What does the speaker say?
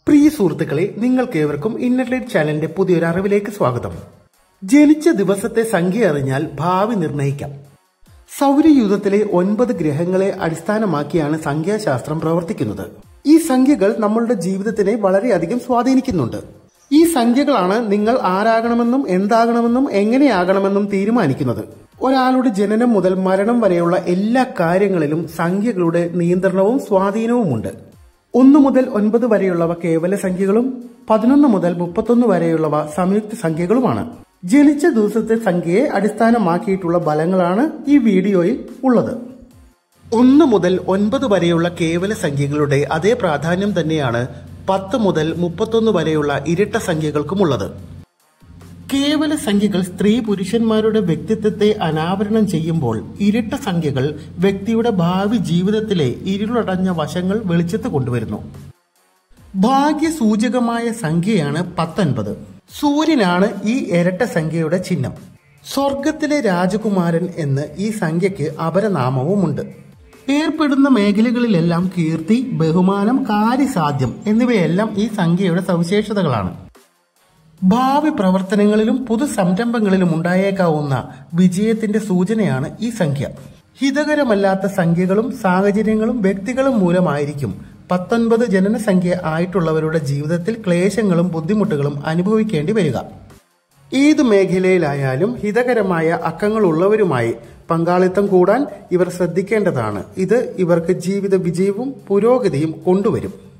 പ്രിയ സുഹൃത്തുക്കളെ നിങ്ങൾക്ക് ഏവർക്കും ഇന്നർലൈറ്റ് ചാനലിന്റെ പുതിയൊരു അറിവിലേക്ക് സ്വാഗതം ജനിച്ച ദിവസത്തെ സംഖ്യ അറിഞ്ഞാൽ ഭാവി നിർണയിക്കാം സൗരയൂഥത്തിലെ ഒൻപത് ഗ്രഹങ്ങളെ അടിസ്ഥാനമാക്കിയാണ് സംഖ്യാശാസ്ത്രം പ്രവർത്തിക്കുന്നത് ഈ സംഖ്യകൾ നമ്മളുടെ ജീവിതത്തിനെ വളരെയധികം സ്വാധീനിക്കുന്നുണ്ട് ഈ സംഖ്യകളാണ് നിങ്ങൾ ആരാകണമെന്നും എന്താകണമെന്നും എങ്ങനെയാകണമെന്നും തീരുമാനിക്കുന്നത് ഒരാളുടെ ജനനം മുതൽ മരണം വരെയുള്ള എല്ലാ കാര്യങ്ങളിലും സംഖ്യകളുടെ നിയന്ത്രണവും സ്വാധീനവുമുണ്ട് ഒന്ന് മുതൽ ഒൻപത് വരെയുള്ളവ കേവല സംഖ്യകളും പതിനൊന്ന് മുതൽ മുപ്പത്തൊന്ന് വരെയുള്ളവ സംയുക്ത സംഖ്യകളുമാണ് ജനിച്ച ദിവസത്തെ സംഖ്യയെ അടിസ്ഥാനമാക്കിയിട്ടുള്ള ഫലങ്ങളാണ് ഈ വീഡിയോയിൽ ഉള്ളത് ഒന്ന് മുതൽ ഒൻപത് വരെയുള്ള കേവല സംഖ്യകളുടെ അതേ പ്രാധാന്യം തന്നെയാണ് പത്ത് മുതൽ മുപ്പത്തൊന്ന് വരെയുള്ള ഇരട്ട സംഖ്യകൾക്കുമുള്ളത് കേവല സംഖ്യകൾ സ്ത്രീ പുരുഷന്മാരുടെ വ്യക്തിത്വത്തെ അനാവരണം ചെയ്യുമ്പോൾ ഇരട്ട സംഖ്യകൾ വ്യക്തിയുടെ ഭാവി ജീവിതത്തിലെ ഇരുളടഞ്ഞ വശങ്ങൾ വെളിച്ചത്ത് കൊണ്ടുവരുന്നു ഭാഗ്യസൂചകമായ സംഖ്യയാണ് പത്തൊൻപത് സൂര്യനാണ് ഈ ഇരട്ട സംഖ്യയുടെ ചിഹ്നം സ്വർഗത്തിലെ രാജകുമാരൻ എന്ന് ഈ സംഖ്യയ്ക്ക് അപരനാമവുമുണ്ട് ഏർപ്പെടുന്ന മേഖലകളിലെല്ലാം കീർത്തി ബഹുമാനം കാര്യസാധ്യം എന്നിവയെല്ലാം ഈ സംഖ്യയുടെ സവിശേഷതകളാണ് ഭാവി പ്രവർത്തനങ്ങളിലും പുതു സംരംഭങ്ങളിലും ഉണ്ടായേക്കാവുന്ന വിജയത്തിന്റെ സൂചനയാണ് ഈ സംഖ്യ ഹിതകരമല്ലാത്ത സംഖ്യകളും സാഹചര്യങ്ങളും വ്യക്തികളും മൂലമായിരിക്കും പത്തൊൻപത് ജനനസംഖ്യ ആയിട്ടുള്ളവരുടെ ജീവിതത്തിൽ ക്ലേശങ്ങളും ബുദ്ധിമുട്ടുകളും അനുഭവിക്കേണ്ടി വരിക ഏത് മേഖലയിലായാലും ഹിതകരമായ അക്കങ്ങളുള്ളവരുമായി പങ്കാളിത്തം കൂടാൻ ഇവർ ശ്രദ്ധിക്കേണ്ടതാണ് ഇത് ഇവർക്ക് ജീവിത വിജയവും പുരോഗതിയും കൊണ്ടുവരും